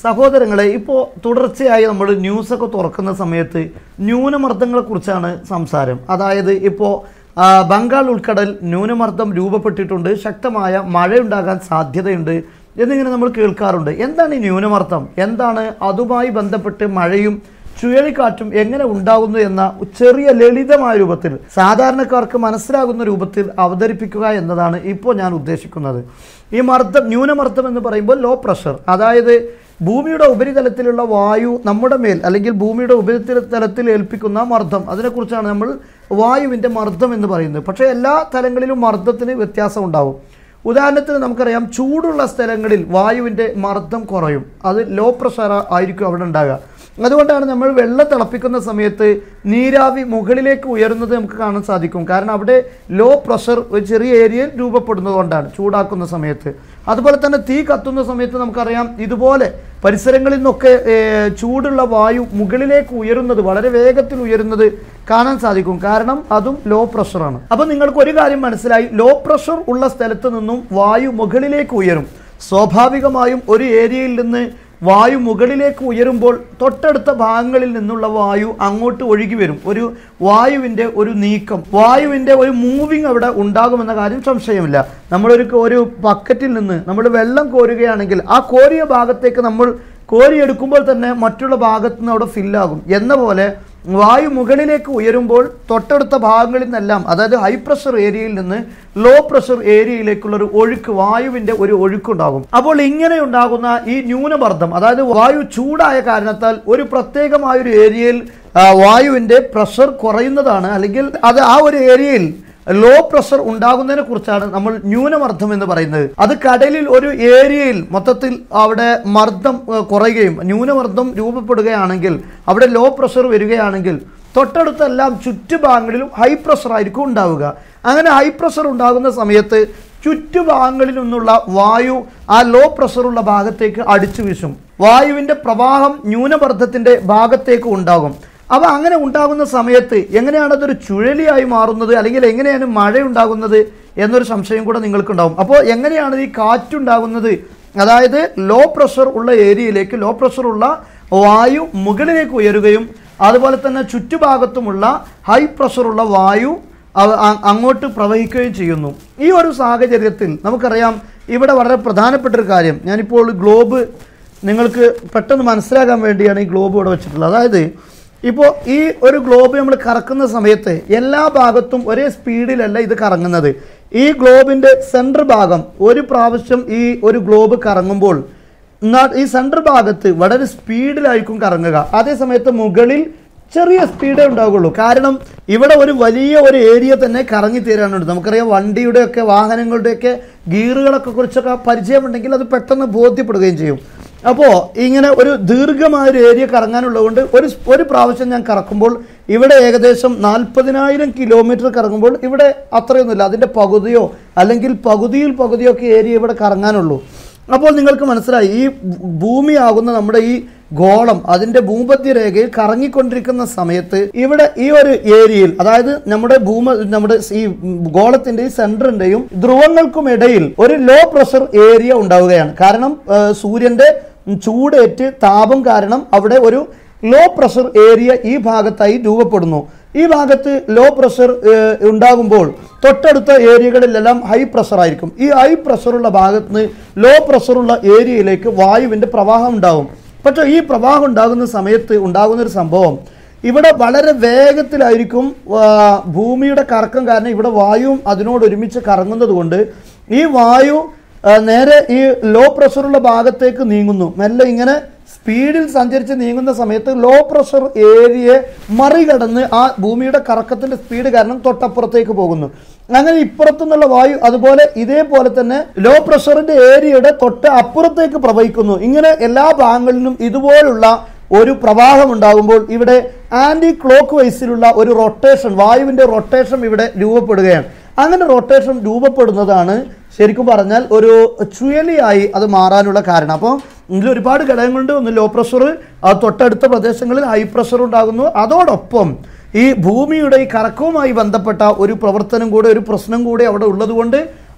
സഹോദരങ്ങളെ ഇപ്പോൾ തുടർച്ചയായി നമ്മൾ ന്യൂസൊക്കെ തുറക്കുന്ന സമയത്ത് ന്യൂനമർദ്ദങ്ങളെക്കുറിച്ചാണ് സംസാരം അതായത് ഇപ്പോൾ ബംഗാൾ ഉൾക്കടൽ ന്യൂനമർദ്ദം രൂപപ്പെട്ടിട്ടുണ്ട് ശക്തമായ മഴയുണ്ടാകാൻ സാധ്യതയുണ്ട് എന്നിങ്ങനെ നമ്മൾ കേൾക്കാറുണ്ട് എന്താണ് ഈ ന്യൂനമർദ്ദം എന്താണ് അതുമായി ബന്ധപ്പെട്ട് മഴയും ചുഴലിക്കാറ്റും എങ്ങനെ ഉണ്ടാകുന്നു എന്ന ചെറിയ ലളിതമായ രൂപത്തിൽ സാധാരണക്കാർക്ക് മനസ്സിലാകുന്ന രൂപത്തിൽ അവതരിപ്പിക്കുക എന്നതാണ് ഇപ്പോൾ ഞാൻ ഉദ്ദേശിക്കുന്നത് ഈ മർദ്ദം ന്യൂനമർദ്ദം എന്ന് പറയുമ്പോൾ ലോ പ്രഷർ അതായത് ഭൂമിയുടെ ഉപരിതലത്തിലുള്ള വായു നമ്മുടെ മേൽ അല്ലെങ്കിൽ ഭൂമിയുടെ ഉപരിതലത്തിൽ ഏൽപ്പിക്കുന്ന മർദ്ദം അതിനെക്കുറിച്ചാണ് നമ്മൾ വായുവിൻ്റെ മർദ്ദം എന്ന് പറയുന്നത് പക്ഷേ എല്ലാ തലങ്ങളിലും മർദ്ദത്തിന് വ്യത്യാസം ഉണ്ടാവും ഉദാഹരണത്തിന് നമുക്കറിയാം ചൂടുള്ള സ്ഥലങ്ങളിൽ വായുവിൻ്റെ മർദ്ദം കുറയും അത് ലോ പ്രഷർ ആയിരിക്കും അവിടെ ഉണ്ടാകുക അതുകൊണ്ടാണ് നമ്മൾ വെള്ളം തിളപ്പിക്കുന്ന സമയത്ത് നീരാവി മുകളിലേക്ക് ഉയരുന്നത് നമുക്ക് കാണാൻ സാധിക്കും കാരണം അവിടെ ലോ പ്രഷർ ഒരു ചെറിയ ഏരിയയിൽ രൂപപ്പെടുന്നത് കൊണ്ടാണ് ചൂടാക്കുന്ന സമയത്ത് അതുപോലെ തന്നെ തീ കത്തുന്ന സമയത്ത് നമുക്കറിയാം ഇതുപോലെ പരിസരങ്ങളിൽ നിന്നൊക്കെ ഏർ, ചൂടുള്ള വായു മുകളിലേക്ക് ഉയരുന്നത് വളരെ വേഗത്തിൽ ഉയരുന്നത് കാണാൻ സാധിക്കും കാരണം അതും ലോ പ്രഷറാണ് അപ്പോൾ നിങ്ങൾക്ക് ഒരു കാര്യം മനസ്സിലായി ലോ പ്രഷർ ഉള്ള സ്ഥലത്ത് നിന്നും വായു മുകളിലേക്ക് ഉയരും സ്വാഭാവികമായും ഒരു ഏരിയയിൽ നിന്ന് വായു മുകളിലേക്ക് ഉയരുമ്പോൾ തൊട്ടടുത്ത ഭാഗങ്ങളിൽ നിന്നുള്ള വായു അങ്ങോട്ട് ഒഴുകി വരും ഒരു വായുവിൻ്റെ ഒരു നീക്കം വായുവിൻ്റെ ഒരു മൂവിങ് അവിടെ ഉണ്ടാകുമെന്ന കാര്യം സംശയമില്ല നമ്മളൊരു ഒരു ബക്കറ്റിൽ നിന്ന് നമ്മൾ വെള്ളം കോരുകയാണെങ്കിൽ ആ കോരിയ ഭാഗത്തേക്ക് നമ്മൾ കോരിയെടുക്കുമ്പോൾ തന്നെ മറ്റുള്ള ഭാഗത്തു നിന്ന് അവിടെ ഫില്ലാകും എന്ന പോലെ വായു മുകളിലേക്ക് ഉയരുമ്പോൾ തൊട്ടടുത്ത ഭാഗങ്ങളിൽ നിന്നെല്ലാം അതായത് ഹൈ പ്രഷർ ഏരിയയിൽ നിന്ന് ലോ പ്രഷർ ഏരിയയിലേക്കുള്ള ഒരു ഒഴുക്ക് വായുവിന്റെ ഒരു ഒഴുക്കുണ്ടാകും അപ്പോൾ ഇങ്ങനെ ഉണ്ടാകുന്ന ഈ ന്യൂനമർദ്ദം അതായത് വായു ചൂടായ കാരണത്താൽ ഒരു പ്രത്യേകമായ ഒരു ഏരിയയിൽ ആ, വായുവിന്റെ പ്രഷർ കുറയുന്നതാണ് അല്ലെങ്കിൽ അത് ആ ഒരു ഏരിയയിൽ ലോ പ്രഷർ ഉണ്ടാകുന്നതിനെ കുറിച്ചാണ് നമ്മൾ ന്യൂനമർദ്ദം എന്ന് പറയുന്നത് അത് കടലിൽ ഒരു ഏരിയയിൽ മൊത്തത്തിൽ അവിടെ മർദ്ദം ഏഹ്, കുറയുകയും ന്യൂനമർദ്ദം രൂപപ്പെടുകയാണെങ്കിൽ അവിടെ ലോ പ്രഷർ വരികയാണെങ്കിൽ തൊട്ടടുത്തെല്ലാം ചുറ്റുഭാഗങ്ങളിലും ഹൈ പ്രഷർ ആയിരിക്കും ഉണ്ടാവുക അങ്ങനെ ഹൈ പ്രഷർ ഉണ്ടാകുന്ന സമയത്ത് ചുറ്റുഭാഗങ്ങളിൽ നിന്നുള്ള വായു ആ ലോ പ്രഷറുള്ള ഭാഗത്തേക്ക് അടിച്ചു വീശും വായുവിന്റെ പ്രവാഹം ന്യൂനമർദ്ദത്തിന്റെ ഭാഗത്തേക്ക് ഉണ്ടാകും അപ്പോൾ അങ്ങനെ ഉണ്ടാകുന്ന സമയത്ത് എങ്ങനെയാണ് അതൊരു ചുഴലിയായി മാറുന്നത് അല്ലെങ്കിൽ എങ്ങനെയാണ് മഴ ഉണ്ടാകുന്നത് എന്നൊരു സംശയം കൂടെ നിങ്ങൾക്കുണ്ടാവും അപ്പോൾ എങ്ങനെയാണ് ഈ കാറ്റുണ്ടാകുന്നത് അതായത് ലോ പ്രഷർ ഉള്ള ഏരിയയിലേക്ക് ലോ പ്രഷർ ഉള്ള വായു മുകളിലേക്ക് ഉയരുകയും അതുപോലെ തന്നെ ചുറ്റുഭാഗത്തുമുള്ള ഹൈ പ്രഷറുള്ള വായു അവ- അ- അങ്ങോട്ട് പ്രവഹിക്കുകയും ചെയ്യുന്നു ഈ ഒരു സാഹചര്യത്തിൽ നമുക്കറിയാം ഇവിടെ വളരെ പ്രധാനപ്പെട്ട ഒരു കാര്യം ഞാനിപ്പോൾ ഗ്ലോബ് നിങ്ങൾക്ക് പെട്ടെന്ന് മനസ്സിലാക്കാൻ വേണ്ടിയാണ് ഈ ഗ്ലോബ് ഇവിടെ വെച്ചിട്ടുള്ളത് അതായത് ഇപ്പോൾ ഈ ഒരു ഗ്ലോബ് നമ്മൾ കറക്കുന്ന സമയത്ത് എല്ലാ ഭാഗത്തും ഒരേ സ്പീഡിലല്ല ഇത് കറങ്ങുന്നത് ഈ ഗ്ലോബിൻ്റെ സെൻറ്റർ ഭാഗം ഒരു പ്രാവശ്യം ഈ ഒരു ഗ്ലോബ് കറങ്ങുമ്പോൾ നാ- ഈ സെൻറ്റർ ഭാഗത്ത് വളരെ സ്പീഡിലായിരിക്കും കറങ്ങുക അതേ സമയത്ത് മുകളിൽ ചെറിയ സ്പീഡേ ഉണ്ടാവുകയുള്ളൂ കാരണം ഇവിടെ ഒരു വലിയ ഒരു ഏരിയ തന്നെ കറങ്ങി തീരാനുണ്ട് നമുക്കറിയാം വണ്ടിയുടെയൊക്കെ വാഹനങ്ങളുടെയൊക്കെ ഗിയറുകളൊക്കെ കുറിച്ചൊക്കെ പരിചയമുണ്ടെങ്കിൽ അത് പെട്ടെന്ന് ബോധ്യപ്പെടുകയും ചെയ്യും അപ്പോൾ ഇങ്ങനെ ഒരു ദീർഘമായ ഒരു ഏരിയ കറങ്ങാനുള്ളതുകൊണ്ട് ഒരു സ്- ഒരു പ്രാവശ്യം ഞാൻ കറക്കുമ്പോൾ ഇവിടെ ഏകദേശം നാൽപ്പതിനായിരം കിലോമീറ്റർ കറങ്ങുമ്പോൾ ഇവിടെ അത്രയൊന്നുമില്ല അതിൻ്റെ പകുതിയോ അല്ലെങ്കിൽ പകുതിയിൽ പകുതിയോ ഒക്കെ ഏരിയ ഇവിടെ കറങ്ങാനുള്ളൂ അപ്പോൾ നിങ്ങൾക്ക് മനസ്സിലായി ഈ ഭൂമിയാകുന്ന നമ്മുടെ ഈ ഗോളം അതിന്റെ ഭൂമധ്യരേഖയിൽ കറങ്ങിക്കൊണ്ടിരിക്കുന്ന സമയത്ത് ഇവിടെ ഈ ഒരു ഏരിയയിൽ അതായത് നമ്മുടെ ഭൂമ നമ്മുടെ ഈ ഗോളത്തിന്റെ ഈ സെന്ററിന്റെയും ധ്രുവങ്ങൾക്കും ഇടയിൽ ഒരു ലോ പ്രഷർ ഏരിയ ഉണ്ടാവുകയാണ് കാരണം ആ, സൂര്യന്റെ ചൂടേറ്റ് താപം കാരണം അവിടെ ഒരു ലോ പ്രഷർ ഏരിയ ഈ ഭാഗത്തായി രൂപപ്പെടുന്നു ഈ ഭാഗത്ത് ലോ പ്രഷർ ഏഹ്, ഉണ്ടാകുമ്പോൾ തൊട്ടടുത്ത ഏരിയകളിലെല്ലാം ഹൈ പ്രഷർ ആയിരിക്കും ഈ ഹൈ പ്രഷറുള്ള ഭാഗത്ത് നിന്ന് ലോ പ്രഷറുള്ള ഏരിയയിലേക്ക് വായുവിൻ്റെ പ്രവാഹം ഉണ്ടാകും പക്ഷേ ഈ പ്രവാഹം ഉണ്ടാകുന്ന സമയത്ത് ഉണ്ടാകുന്ന ഒരു സംഭവം ഇവിടെ വളരെ വേഗത്തിലായിരിക്കും ആ, ഭൂമിയുടെ കറക്കം കാരണം ഇവിടെ വായുവും അതിനോട് ഒരുമിച്ച് കറങ്ങുന്നത് കൊണ്ട് ഈ വായു ആ, നേരെ ഈ ലോ പ്രഷറുള്ള ഭാഗത്തേക്ക് നീങ്ങുന്നു മെല്ലെ ഇങ്ങനെ സ്പീഡിൽ സഞ്ചരിച്ച് നീങ്ങുന്ന സമയത്ത് ലോ പ്രഷർ ഏരിയയെ മറികടന്ന് ആ ഭൂമിയുടെ കറക്കത്തിന്റെ സ്പീഡ് കാരണം തൊട്ടപ്പുറത്തേക്ക് പോകുന്നു അങ്ങനെ ഇപ്പുറത്തുനിന്നുള്ള വായു അതുപോലെ ഇതേപോലെ തന്നെ ലോ പ്രഷറിന്റെ ഏരിയയുടെ തൊട്ട് അപ്പുറത്തേക്ക് പ്രവഹിക്കുന്നു ഇങ്ങനെ എല്ലാ ഭാഗങ്ങളിലും ഇതുപോലുള്ള ഒരു പ്രവാഹം ഉണ്ടാകുമ്പോൾ ഇവിടെ ആന്റി ക്ലോക്ക് വൈസിലുള്ള ഒരു റൊട്ടേഷൻ വായുവിന്റെ റൊട്ടേഷൻ ഇവിടെ രൂപപ്പെടുകയാണ് അങ്ങനെ റൊട്ടേഷൻ രൂപപ്പെടുന്നതാണ് ശരിക്കും പറഞ്ഞാൽ ഒരു ചുഴലിയായി അത് മാറാനുള്ള കാരണം അപ്പോൾ ഇതിൽ ഒരുപാട് ഘടകങ്ങളുണ്ട് ഒന്ന് ലോ പ്രഷർ അത് തൊട്ടടുത്ത പ്രദേശങ്ങളിൽ ഹൈ പ്രഷർ ഉണ്ടാകുന്നു അതോടൊപ്പം ഈ ഭൂമിയുടെ ഈ കറക്കവുമായി ബന്ധപ്പെട്ട ഒരു പ്രവർത്തനം കൂടെ ഒരു പ്രശ്നം കൂടെ അവിടെ ഉള്ളതുകൊണ്ട്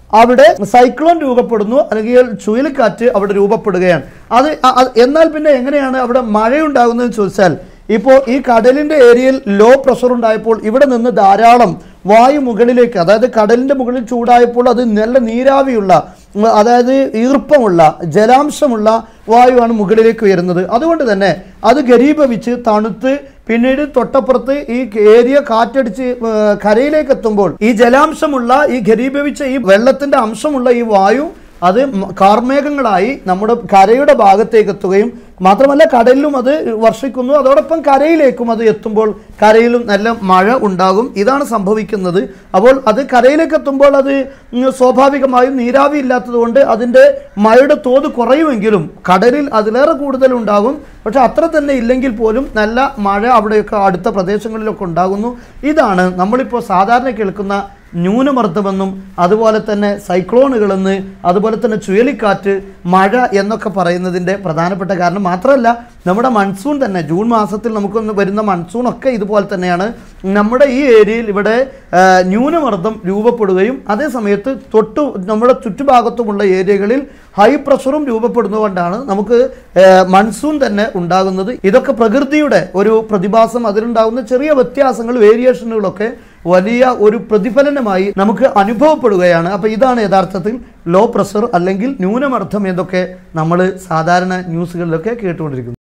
അവിടെ സൈക്ലോൺ രൂപപ്പെടുന്നു അല്ലെങ്കിൽ ചുഴലിക്കാറ്റ് അവിടെ രൂപപ്പെടുകയാണ് അത് അ- അ- എന്നാൽ പിന്നെ എങ്ങനെയാണ് അവിടെ മഴയുണ്ടാകുന്നതെന്ന് ചോദിച്ചാൽ ഇപ്പോൾ ഈ കടലിന്റെ ഏരിയയിൽ ലോ പ്രഷർ ഉണ്ടായപ്പോൾ ഇവിടെ നിന്ന് ധാരാളം വായു മുകളിലേക്ക് അതായത് കടലിന്റെ മുകളിൽ ചൂടായപ്പോൾ അത് നല്ല നീരാവിയുള്ള ഉം, അതായത് ഈർപ്പമുള്ള ജലാംശമുള്ള വായുവാണ് മുകളിലേക്ക് ഉയരുന്നത് അതുകൊണ്ട് തന്നെ അത് ഘരീഭവിച്ച് തണുത്ത് പിന്നീട് തൊട്ടപ്പുറത്ത് ഈ ഏരിയ കാറ്റടിച്ച് ഏർ, കരയിലേക്ക് എത്തുമ്പോൾ ഈ ജലാംശമുള്ള ഈ ഘരീഭവിച്ച ഈ വെള്ളത്തിന്റെ അംശമുള്ള ഈ വായു അത് മ- കാർമേഘങ്ങളായി നമ്മുടെ കരയുടെ ഭാഗത്തേക്ക് എത്തുകയും മാത്രമല്ല കടലിലും അത് വർഷിക്കുന്നു അതോടൊപ്പം കരയിലേക്കും അത് എത്തുമ്പോൾ കരയിലും നല്ല മഴ ഉണ്ടാകും ഇതാണ് സംഭവിക്കുന്നത് അപ്പോൾ അത് കരയിലേക്ക് എത്തുമ്പോൾ അത് ഉം, സ്വാഭാവികമായും നീരാവി ഇല്ലാത്തതുകൊണ്ട് അതിൻ്റെ മഴയുടെ തോത് കുറയുമെങ്കിലും കടലിൽ അതിലേറെ കൂടുതൽ ഉണ്ടാകും പക്ഷെ അത്ര തന്നെ ഇല്ലെങ്കിൽ പോലും നല്ല മഴ അവിടെയൊക്കെ അടുത്ത പ്രദേശങ്ങളിലൊക്കെ ഉണ്ടാകുന്നു ഇതാണ് നമ്മളിപ്പോൾ സാധാരണ കേൾക്കുന്ന ന്യൂനമർദ്ദമെന്നും അതുപോലെ തന്നെ സൈക്ലോണുകളെന്ന് അതുപോലെ തന്നെ ചുഴലിക്കാറ്റ് മഴ എന്നൊക്കെ പറയുന്നതിൻ്റെ പ്രധാനപ്പെട്ട കാരണം മാത്രമല്ല നമ്മുടെ മൺസൂൺ തന്നെ ജൂൺ മാസത്തിൽ നമുക്കൊന്ന് വരുന്ന മൺസൂൺ ഒക്കെ ഇതുപോലെ തന്നെയാണ് നമ്മുടെ ഈ ഏരിയയിൽ ഇവിടെ ആ, ന്യൂനമർദ്ദം രൂപപ്പെടുകയും അതേ സമയത്ത് തൊട്ടു നമ്മുടെ ചുറ്റുഭാഗത്തുമുള്ള ഏരിയകളിൽ ഹൈ പ്രഷറും രൂപപ്പെടുന്നതുകൊണ്ടാണ് നമുക്ക് ആ, മൺസൂൺ തന്നെ ഉണ്ടാകുന്നത് ഇതൊക്കെ പ്രകൃതിയുടെ ഒരു പ്രതിഭാസം അതിലുണ്ടാകുന്ന ചെറിയ വ്യത്യാസങ്ങൾ വേരിയേഷനുകളൊക്കെ വലിയ ഒരു പ്രതിഫലനമായി നമുക്ക് അനുഭവപ്പെടുകയാണ് അപ്പോൾ ഇതാണ് യഥാർത്ഥത്തിൽ ലോ പ്രഷർ അല്ലെങ്കിൽ ന്യൂനമർദ്ദം എന്നൊക്കെ നമ്മൾ സാധാരണ ന്യൂസുകളിലൊക്കെ കേട്ടുകൊണ്ടിരിക്കുന്നത്